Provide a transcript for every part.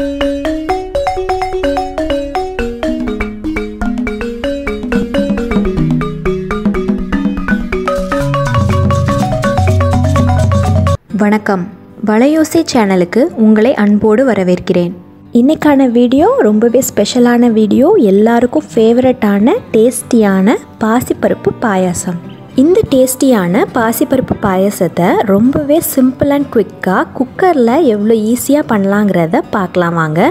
வணக்கம் வளையோசை சேனலுக்கு உங்களை அன்போடு வரவேற்கிறேன் இன்னைக்கான வீடியோ ரொம்பவே ஸ்பெஷலான வீடியோ எல்லாருக்கும் ஃபேவரட்டான டேஸ்டியான பாசிப்பருப்பு பாயாசம் இந்த டேஸ்டியான பாசிப்பருப்பு பாயாசத்தை ரொம்பவே சிம்பிள் அண்ட் குவிக்காக குக்கரில் எவ்வளோ ஈஸியாக பண்ணலாங்கிறத பார்க்கலாம் வாங்க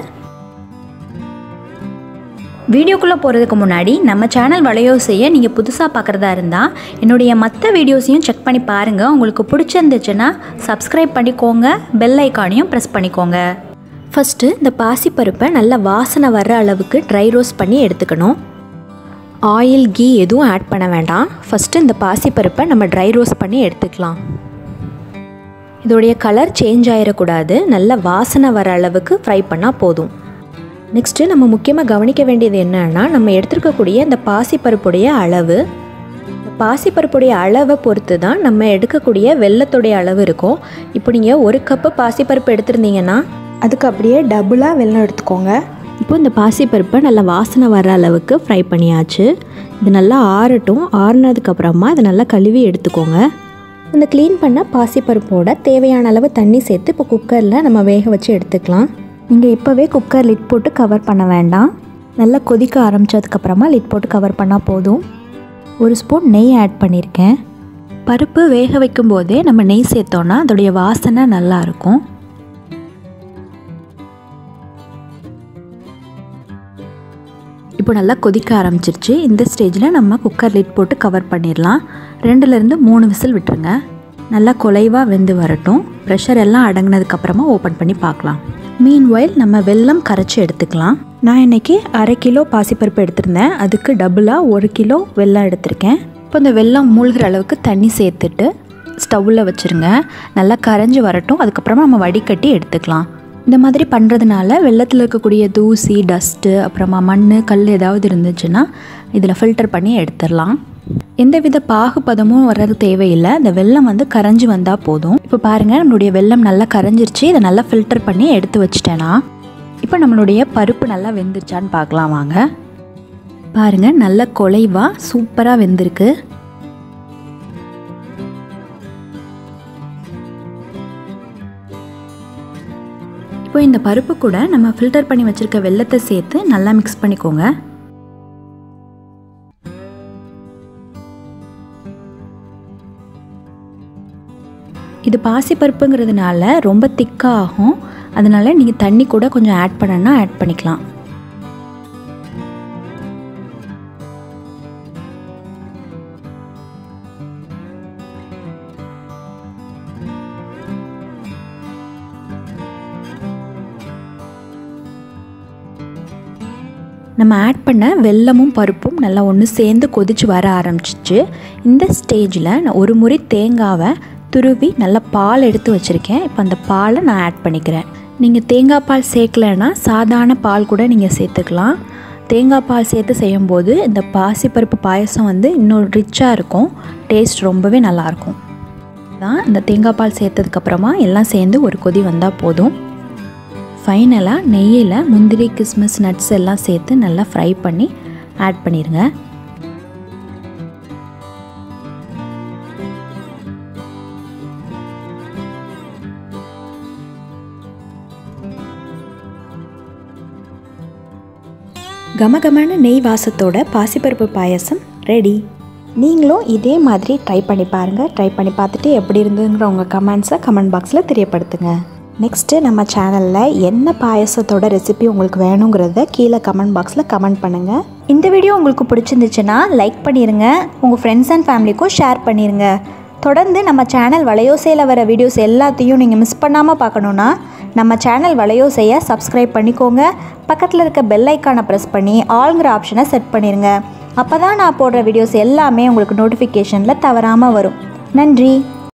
வீடியோக்குள்ளே போகிறதுக்கு முன்னாடி நம்ம சேனல் வளையோசையை நீங்கள் புதுசாக பார்க்குறதா இருந்தால் என்னுடைய மற்ற வீடியோஸையும் செக் பண்ணி பாருங்கள் உங்களுக்கு பிடிச்சிருந்துச்சுன்னா சப்ஸ்கிரைப் பண்ணிக்கோங்க பெல் ஐக்கானையும் ப்ரெஸ் பண்ணிக்கோங்க ஃபஸ்ட்டு இந்த பாசிப்பருப்பை நல்லா வாசனை வர்ற அளவுக்கு ட்ரை ரோஸ்ட் பண்ணி எடுத்துக்கணும் ஆயில் கீ எதுவும் ஆட் பண்ண வேண்டாம் ஃபஸ்ட்டு இந்த பாசிப்பருப்பை நம்ம ட்ரை ரோஸ்ட் பண்ணி எடுத்துக்கலாம் இதோடைய கலர் சேஞ்ச் ஆகிடக்கூடாது நல்ல வாசனை வர அளவுக்கு ஃப்ரை பண்ணால் போதும் நெக்ஸ்ட்டு நம்ம முக்கியமாக கவனிக்க வேண்டியது என்னன்னா நம்ம எடுத்துருக்கக்கூடிய இந்த பாசிப்பருப்புடைய அளவு இந்த பாசிப்பருப்புடைய அளவை பொறுத்து தான் நம்ம எடுக்கக்கூடிய வெள்ளத்துடைய அளவு இருக்கும் இப்போ நீங்கள் ஒரு கப்பு பாசிப்பருப்பு எடுத்திருந்தீங்கன்னா அதுக்கு அப்படியே டபுளாக வெல்லம் எடுத்துக்கோங்க இப்போ இந்த பாசிப்பருப்பை நல்லா வாசனை வர அளவுக்கு ஃப்ரை பண்ணியாச்சு இது நல்லா ஆறட்டும் ஆறுனதுக்கப்புறமா இதை நல்லா கழுவி எடுத்துக்கோங்க இந்த க்ளீன் பண்ண பாசிப்பருப்போட தேவையான அளவு தண்ணி சேர்த்து இப்போ குக்கரில் நம்ம வேக வச்சு எடுத்துக்கலாம் நீங்கள் இப்போவே குக்கர் லிட் போட்டு கவர் பண்ண வேண்டாம் நல்லா கொதிக்க ஆரம்பித்ததுக்கப்புறமா லிட் போட்டு கவர் பண்ணால் போதும் ஒரு ஸ்பூன் நெய் ஆட் பண்ணியிருக்கேன் பருப்பு வேக வைக்கும் போதே நம்ம நெய் சேர்த்தோன்னா அதோடைய வாசனை நல்லாயிருக்கும் இப்போ நல்லா கொதிக்க ஆரம்பிச்சிருச்சு இந்த ஸ்டேஜில் நம்ம குக்கர் லிட் போட்டு கவர் பண்ணிடலாம் ரெண்டுலேருந்து மூணு விசில் விட்டுருங்க நல்லா குலைவாக வெந்து வரட்டும் ப்ரெஷர் எல்லாம் அடங்கினதுக்கப்புறமா ஓப்பன் பண்ணி பார்க்கலாம் மீன் ஒயில் நம்ம வெல்லம் கரைச்சி எடுத்துக்கலாம் நான் இன்றைக்கி அரை கிலோ பாசிப்பருப்பு எடுத்திருந்தேன் அதுக்கு டபுளாக ஒரு கிலோ வெல்லம் எடுத்திருக்கேன் இப்போ இந்த வெல்லம் மூழ்கிற அளவுக்கு தண்ணி சேர்த்துட்டு ஸ்டவ்வில் வச்சுருங்க நல்லா கரைஞ்சி வரட்டும் அதுக்கப்புறமா நம்ம வடிகட்டி எடுத்துக்கலாம் இந்த மாதிரி பண்ணுறதுனால வெள்ளத்தில் இருக்கக்கூடிய தூசி டஸ்ட்டு அப்புறமா மண் கல் ஏதாவது இருந்துச்சுன்னா இதில் ஃபில்டர் பண்ணி எடுத்துடலாம் எந்தவித பாகுபதமும் வர்றது தேவையில்லை இந்த வெள்ளம் வந்து கரைஞ்சி வந்தால் போதும் இப்போ பாருங்கள் நம்மளுடைய வெள்ளம் நல்லா கரைஞ்சிருச்சு இதை நல்லா ஃபில்டர் பண்ணி எடுத்து வச்சிட்டேனா இப்போ நம்மளுடைய பருப்பு நல்லா வெந்துருச்சான்னு பார்க்கலாம் வாங்க பாருங்கள் நல்ல குலைவாக சூப்பராக வெந்திருக்கு இப்போ இந்த பருப்பு கூட நம்ம ஃபில்டர் பண்ணி வச்சுருக்க வெள்ளத்தை சேர்த்து நல்லா மிக்ஸ் பண்ணிக்கோங்க இது பாசிப்பருப்புங்கிறதுனால ரொம்ப திக்காக ஆகும் அதனால் நீங்கள் தண்ணி கூட கொஞ்சம் ஆட் பண்ணனா ஆட் பண்ணிக்கலாம் நம்ம ஆட் பண்ண வெல்லமும் பருப்பும் நல்லா ஒன்று சேர்ந்து கொதிச்சு வர ஆரம்பிச்சிச்சு இந்த ஸ்டேஜில் நான் ஒரு முறை தேங்காவை துருவி நல்லா பால் எடுத்து வச்சுருக்கேன் இப்போ அந்த பாலை நான் ஆட் பண்ணிக்கிறேன் நீங்கள் தேங்காய் பால் சேர்க்கலைன்னா சாதாரண பால் கூட நீங்கள் சேர்த்துக்கலாம் தேங்காய் பால் சேர்த்து செய்யும்போது இந்த பாசிப்பருப்பு பாயசம் வந்து இன்னும் ரிச்சாக இருக்கும் டேஸ்ட் ரொம்பவே நல்லாயிருக்கும் தான் இந்த தேங்காய் பால் சேர்த்ததுக்கப்புறமா எல்லாம் சேர்ந்து ஒரு கொதி வந்தால் போதும் ஃபைனலாக நெய்யில் முந்திரி கிஸ்மிஸ் நட்ஸ் எல்லாம் சேர்த்து நல்லா ஃப்ரை பண்ணி ஆட் பண்ணிடுங்க கமகமான நெய் வாசத்தோட பாசிப்பருப்பு பாயசம் ரெடி நீங்களும் இதே மாதிரி ட்ரை பண்ணி பாருங்கள் ட்ரை பண்ணி பார்த்துட்டு எப்படி இருந்ததுங்கிற உங்கள் கமெண்ட்ஸை கமெண்ட் பாக்ஸில் தெரியப்படுத்துங்க நெக்ஸ்ட்டு நம்ம சேனலில் என்ன பாயசத்தோட ரெசிபி உங்களுக்கு வேணுங்கிறத கீழே கமெண்ட் பாக்ஸில் கமெண்ட் பண்ணுங்கள் இந்த வீடியோ உங்களுக்கு பிடிச்சிருந்துச்சுன்னா லைக் பண்ணிடுங்க உங்கள் ஃப்ரெண்ட்ஸ் அண்ட் ஃபேமிலிக்கும் ஷேர் பண்ணிடுங்க தொடர்ந்து நம்ம சேனல் வளையோசையில் வர வீடியோஸ் எல்லாத்தையும் நீங்கள் மிஸ் பண்ணாமல் பார்க்கணுன்னா நம்ம சேனல் வளையோசையை சப்ஸ்கிரைப் பண்ணிக்கோங்க பக்கத்தில் இருக்க பெல் ஐக்கானை ப்ரெஸ் பண்ணி ஆளுங்கிற ஆப்ஷனை செட் பண்ணிடுங்க அப்போ தான் நான் போடுற வீடியோஸ் எல்லாமே உங்களுக்கு நோட்டிஃபிகேஷனில் தவறாமல் வரும் நன்றி